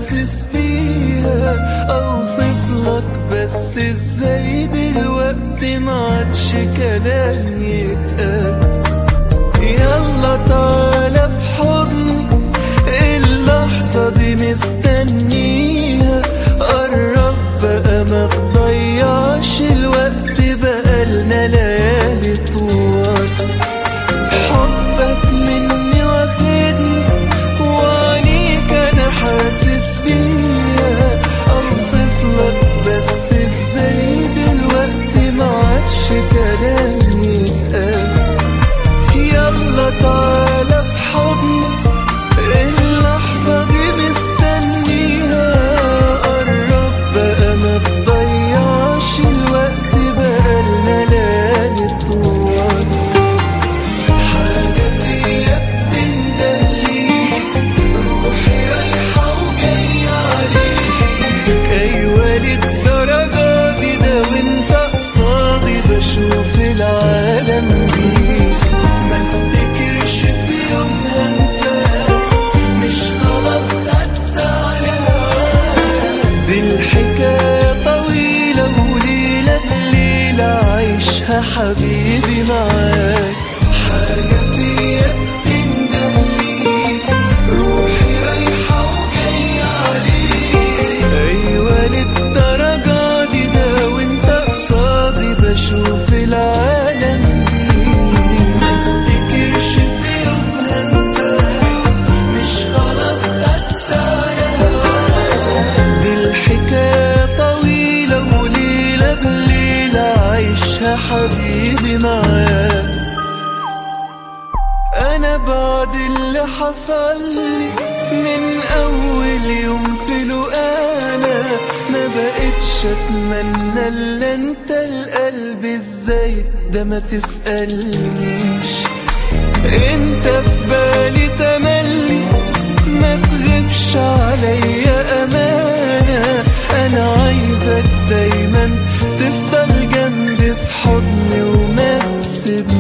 حاسس بيها اوصف لك بس ازاي دلوقتي ما عادش كلام يتقال يلا تعالى في حضني اللحظة دي مستنيها قرب بقى ما تضيعش الوقت بقالنا ليالي طوال حبك مني واخدني وعليك انا حاسس بيها اوصف لك بس ازاي دلوقتي ما عادش كلام يتقال يلا تعالى في حضني اللحظة دي مستنيها قرب بقى ما تضيعش الوقت بقالنا ليالي طوال حاجة فيا بتندهليك روحي رايحة وجاية عليك أيوة للدرجة دي ده وانت قصادي بشوف العالم بيك ما افتكرش في يوم هنساك مش خلاص خدت على هواك دي الحكاية طويلة وليلة بليلة عيشها حبيبي معاك حاجة فيا بتندهليك روحي رايحة وجاية عليك أيوة للدرجة دي ده وانت قصادي بشوف العالم بيك ما افتكرش في يوم هنساك مش خلاص خدت على هواك دي الحكاية طويلة وليلة بليلة عيشها حبيبي معاك انا بعد اللي حصل لي من اول يوم في انا ما بقتش اتمنى الا انت القلب ازاي ده ما تسألنيش انت في بالي تملي ما تغيبش عليا امانة انا عايزك دايما تفضل جنبي في حضني وما تسيبنيش